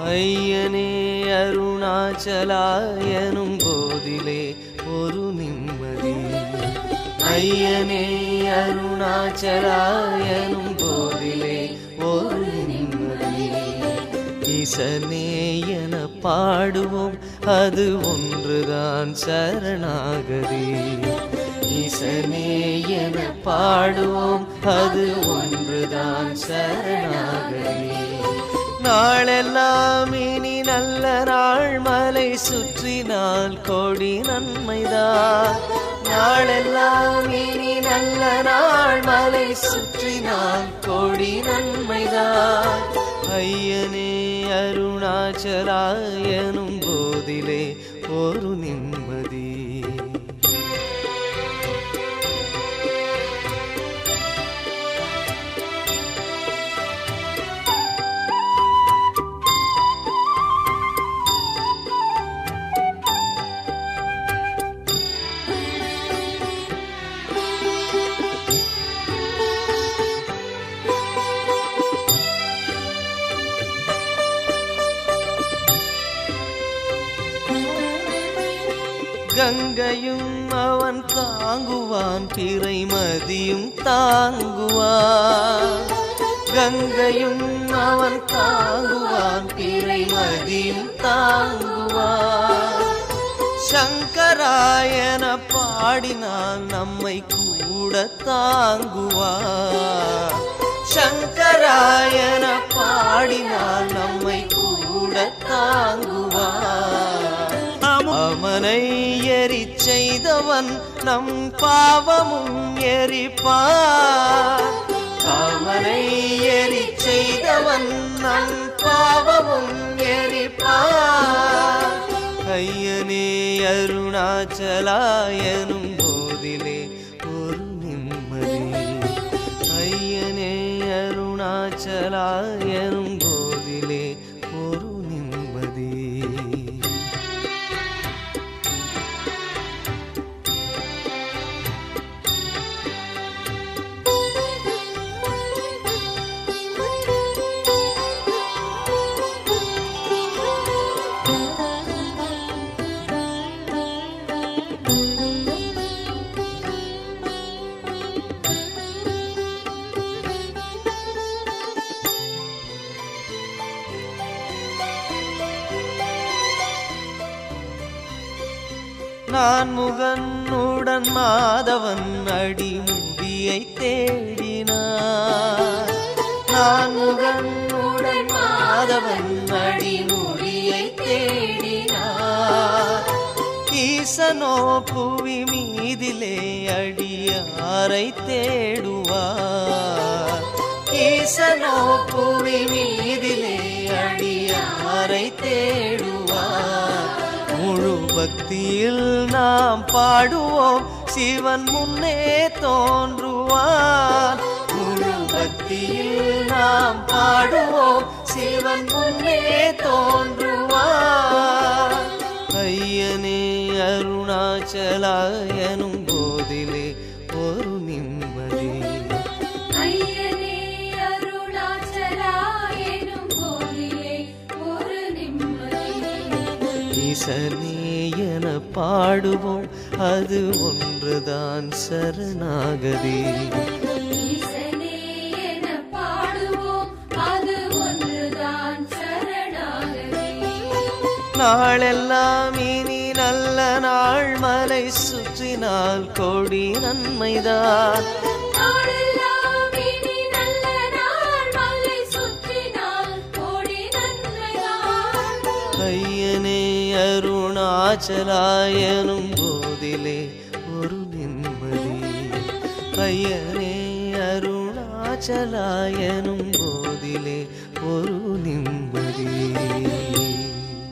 ஐயனே அருணாச்சலாயனும் போதிலே ஒரு நிம்மதி ஐயனே அருணாச்சலாயனும் போதிலே ஒரு நிம்மதி ஈசனே என பாடுவோம் அது ஒன்றுதான் சரணாகதி ஈசனே என பாடுவோம் அது ஒன்றுதான் சரணாகதி நாளெல்லாம் இனி நல்ல நாள் மலை சுற்றினால் கோடி நன்மைதான் நாளெல்லாம் இனி நல்ல நாள் மலை சுற்றினால் கோடி நன்மைதான் ஐயனே அருணாச்சலாயனும் போதிலே ஒரு நிம்மதி கங்கையும் அவன் தாங்குவான் பிறைமதியும் தாங்குவான் கங்கையும் அவன் தாங்குவான் பிறைமதியும் தாங்குவான் சங்கராயன பாடினால் நம்மை கூட தாங்குவார் சங்கராயன பாடினால் நம்மை கூட தாங்குவார் அவனை எரி செய்தவன் நம் பாவமும் எரிப்பார் அவனை எரி செய்தவன் நம் பாவமும் எரிப்பார் ஐயனே அருணாச்சலாயனும் போதிலே ஒரு நிம்மதி ஐயனே அருணாச்சலாயனும் போதிலே ஒரு நிம்மதி நான் முகனுடன் மாதவன் அடிமுடியை தேடினார் நான் முகனுடன் மாதவன் அடிமுடியை தேடினார் ஈசனோ புவி மீதிலே அடியாரை தேடுவார் ஈசனோ புவி மீதிலே அடியாரை தேடுவார் முழு பக்தியில் நாம் பாடுவோம் சிவன் முன்னே தோன்றுவார் முழு பக்தியில் நாம் பாடுவோம் சிவன் முன்னே தோன்றுவார் ஐயனே அருணாச்சலாயனும் போதிலே ஒரு நிம்மதி ஐயனே அருணாச்சலாயனும் போதிலே ஒரு நிம்மதி ஈசனே என பாடுவோம் அது ஒன்றுதான் சரணாகதி ஈசனே என பாடுவோம் அது ஒன்றுதான் சரணாகதி நாளெல்லாம் இனி நல்ல நாள் மலை சுற்றினால் கோடி நன்மைதான் நாளெல்லாம் இனி நல்ல நாள் மலை சுற்றினால் கோடி நன்மைதான் ஐயனே அருணாச்சலாயனும் போதிலே ஒரு நிம்மதி ஐயனே அருணாச்சலாயனும் போதிலே ஒரு நிம்மதி